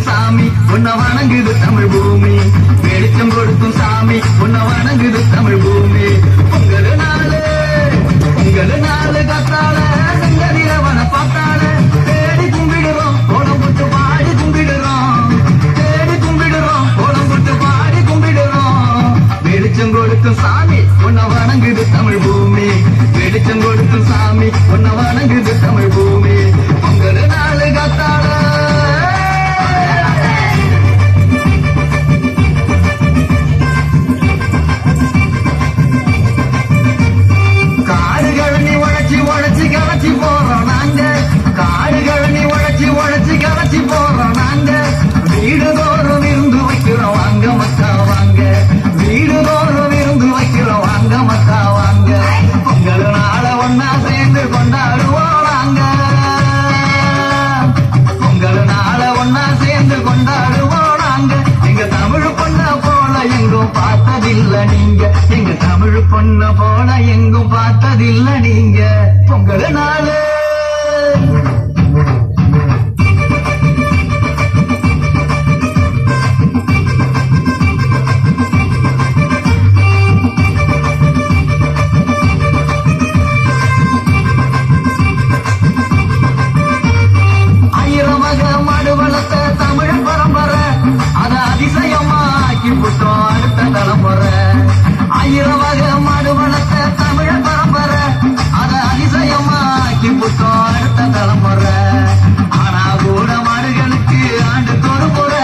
கொடுக்கும் சாமி உன்னை வணங்குது தமிழ் பூமி வெளிச்சம் கொடுக்கும் சாமி உன்னை வணங்குது தமிழ் பூமி உங்கள நாளு உங்கள நாளு கத்தால செங்கதிரவன பார்த்தால தேடி கும்பிடுறோம் கோலம் போட்டு பாடி கும்பிடுறோம் தேடி கும்பிடுறோம் கோலம் போட்டு பாடி கும்பிடுறோம் வெளிச்சம் கொடுக்கும் சாமி உன்னை வணங்குது தமிழ் பூமி வெளிச்சம் கொடுக்கும் சாமி உன்னை வணங்குது தமிழ் பூமி உங்கள நாளு கத்தால காடு கழனி உழைச்சி உழைச்சி களைச்சி போறோம் நாங்க காடு கழனி உழைச்சி உழைச்சி களைச்சி போறோம் நாங்க வீடு தோறும் இருந்து வைக்கிறோம் வாங்க மக்கா வாங்க வீடு தோறும் இருந்து வைக்கிறோம் வாங்க மக்கா வாங்க பொங்கல் நாள ஒன்னா சேர்ந்து கொண்டாடுவோம் நாங்க பொங்கல் நாள ஒன்னா சேர்ந்து கொண்டாடுவோம் நாங்க எங்க தமிழ் பொண்ண போல எங்கும் பார்த்ததில்ல நீங்க எங்க தமிழ் பொண்ண போல எங்கும் பார்த்ததில்ல நீங்க பொங்கல் நாளு ஆயிரம் வகை மாடு வளர்த்த தமிழ் பரம்பரை அத அதிசயமா ஆக்கி விட்டோம் அடுத்த தலைமுறை ஆயிரம் வகை மாடு வளர்த்த தமிழ் பரம்பரை அத அதிசயமா ஆக்கி விட்டோம் அடுத்த தலைமுறை ஆனா கூட மாடுகளுக்கு ஆண்டு ஒரு முறை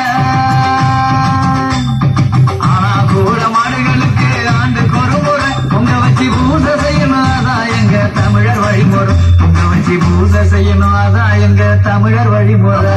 ஆனா கூட மாடுகளுக்கு ஆண்டு ஒரு முறை பொங்க வச்சு பூசை செய்யணும் அதான் எங்க தமிழர் வழிமுறை பொங்க வச்சு பூசை செய்யணும் அதான் எங்க தமிழர் வழிமுறை